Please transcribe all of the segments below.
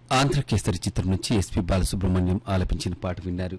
ఆంధ్రకేసరి చిత్రం నుంచి ఎస్పి బాలసుబ్రహ్మణ్యం ఆలపించిన పాట విన్నారు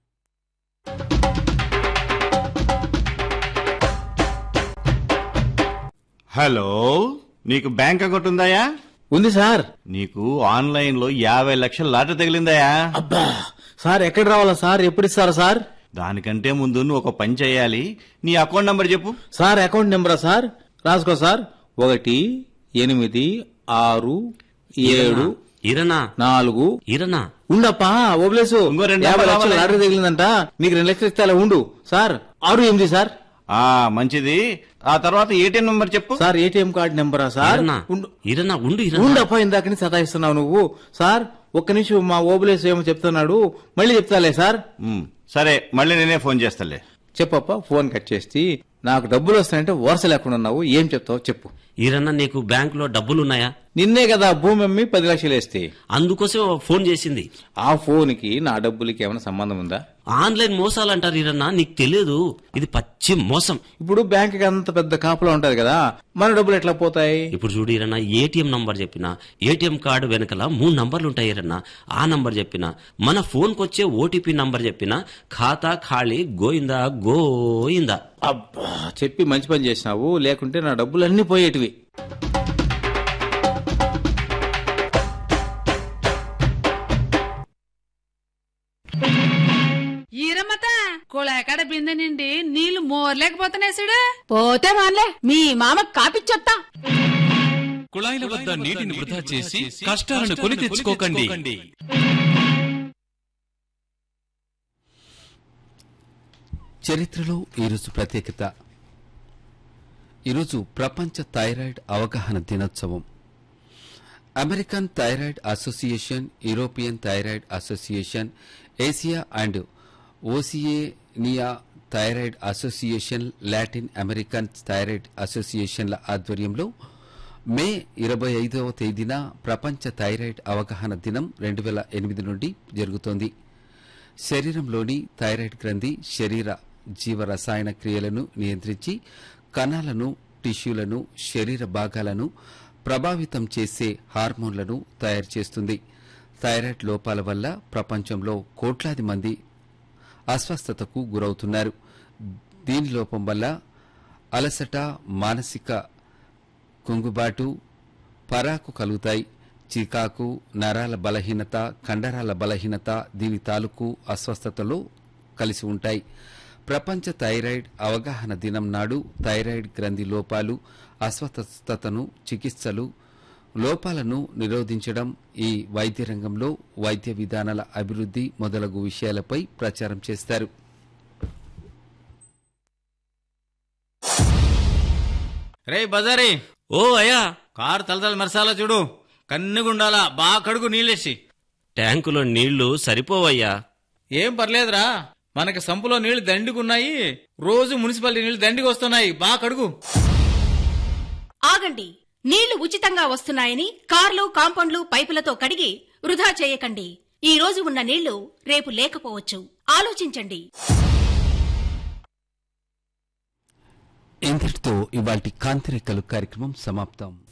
హలో నీకు బ్యాంక్ అకౌంట్ ఉందాయా ఉంది సార్ నీకు ఆన్లైన్ లో యాభై లక్షల లాటరీ తగిలిందాయా అబ్బా సార్ ఎక్కడ రావాలా సార్ ఎప్పుడు ఇస్తారా సార్ దానికంటే ముందు నువ్వు ఒక పని చేయాలి నీ అకౌంట్ నంబర్ చెప్పు సార్ అకౌంట్ నెంబరా సార్ రాసుకో సార్ ఒకటి ఎనిమిది ఆరు ఏడు ఇరనా నాలుగు ఇరనా ఉండప్పా ఓబ్లేసు ఇంకో రెండు యాభై నెంబర్లు లక్షలు రావాలి. లాటరీ తగిలిందంట నీకు రెండు లక్షలు ఇస్తా ఉండు సార్ ఆరు ఎనిమిది సార్ ఆ మంచిది ఆ తర్వాత ఏటీఎం నంబర్ చెప్పు సార్ ఏటీఎం కార్డు నెంబరా సార్ ఇరనా ఉండు ఇరనా ఉండు ఇరనా ఉండప్పా ఇందాక నుంచి సతాయిస్తున్నావు నువ్వు సార్ ఒక్క నిమిషం మా ఓబులేసు ఏమో చెప్తున్నాడు మళ్ళీ చెప్తాలే సార్ ఉమ్, సరే మళ్ళీ నేనే ఫోన్ చేస్తాలే చెప్పప్ప ఫోన్ కట్ చేసి నాకు డబ్బులు వస్తాయంటే వరుస లేకుండా ఉన్నావు ఏం చెప్తావు చెప్పు ఇరన్నా నీకు బ్యాంకులో డబ్బులున్నాయా నిన్నే కదా భూమి అమ్మి పది లక్షలు వేస్తే అందుకోసం ఫోన్ చేసింది ఆ ఫోన్ కి నా డబ్బులకి ఏమైనా సంబంధం ఉందా ఆన్లైన్ మోసాలు అంటారు ఇరన్నా నీకు తెలియదు ఇది పచ్చి మోసం ఇప్పుడు బ్యాంక్ కి అంత పెద్ద కాపలా ఉంటది కదా మన డబ్బులు ఎట్లా పోతాయి ఇప్పుడు చూడు ఇరన్నా ఏటీఎం నంబర్ చెప్పిన ఏటీఎం కార్డు వెనకల మూడు నంబర్లు ఉంటాయి ఇరన్నా ఆ నంబర్ చెప్పిన మన ఫోన్ వచ్చే ఓటీపీ నంబర్ చెప్పిన ఖాతా ఖాళీ గోయిందా గోయిందా అబ్బా చెప్పి మంచి పని చేసినావు లేకుంటే నా డబ్బులు అన్ని పోయేటివి ఈరమ్మత కుళాకాడ బిందె నిండి నీళ్లు మోర్లేకపోతున్నాయి చూడు పోతే మాన్లే మీ మామ కాపిచ్చొత్తా కుళాయిల వద్ద నీటిని వృధా చేసి కష్టాలను కొని తెచ్చుకోకండి చరిత్రలో ఈరోజు ప్రత్యేకత ఈరోజు ప్రపంచ థైరాయిడ్ అవగాహన దినోత్సవం American thyroid association European thyroid association Asia and Oceania thyroid association Latin American thyroid అసోసియేషన్ల ఆధ్వర్యంలో మే ఇరవై ఐదవ తేదీన ప్రపంచ థైరాయిడ్ అవగాహన దినం రెండు వేల ఎనిమిది నుండి జరుగుతోంది శరీరంలోని థైరాయిడ్ గ్రంథి శరీర జీవ రసాయన క్రియలను నియంత్రించి కణాలను టిష్యూలను శరీర భాగాలను ప్రభావితం చేసే హార్మోన్లను తయారు చేస్తుంది థైరాయిడ్ లోపాల వల్ల ప్రపంచంలో కోట్లాది మంది అస్వస్థతకు గురవుతున్నారు దీని లోపం వల్ల అలసట మానసిక కుంగుబాటు పరాకు కలుగుతాయి చికాకు నరాల బలహీనత కండరాల బలహీనత దీని తాలూకు అస్వస్థతలో కలిసి ఉంటాయి ప్రపంచ థైరాయిడ్ అవగాహన దినం నాడు థైరాయిడ్ గ్రంథి లోపాలు అస్వస్థతను చికిత్సలు లోపాలను నిరోధించడం ఈ వైద్య రంగంలో వైద్య విధానాల అభివృద్ధి మొదలగు విషయాలపై ప్రచారం చేస్తారు రే బజారీ ఓ అయ్యా కారు తలతల మెరసాలా చూడు కన్నుగుండాలా బాగా కడుగు నీళ్ళేసి ట్యాంకులో నీళ్లు సరిపోవయ్యా ఏం పర్లేదురా మనకి సంపులో నీళ్లు దండిగున్నాయి రోజు మున్సిపాలిటీ నీళ్లు దండికి వస్తున్నాయి బాగా కడుగు ఆగండి నీళ్లు ఉచితంగా వస్తున్నాయని కార్లు కాంపౌండ్లు పైపులతో కడిగి వృధా చేయకండి ఈ రోజు ఉన్న నీళ్లు రేపు లేకపోవచ్చు ఆలోచించండి ఇంతటితో ఇవాల్టి కాంతిరేఖలు కార్యక్రమం సమాప్తం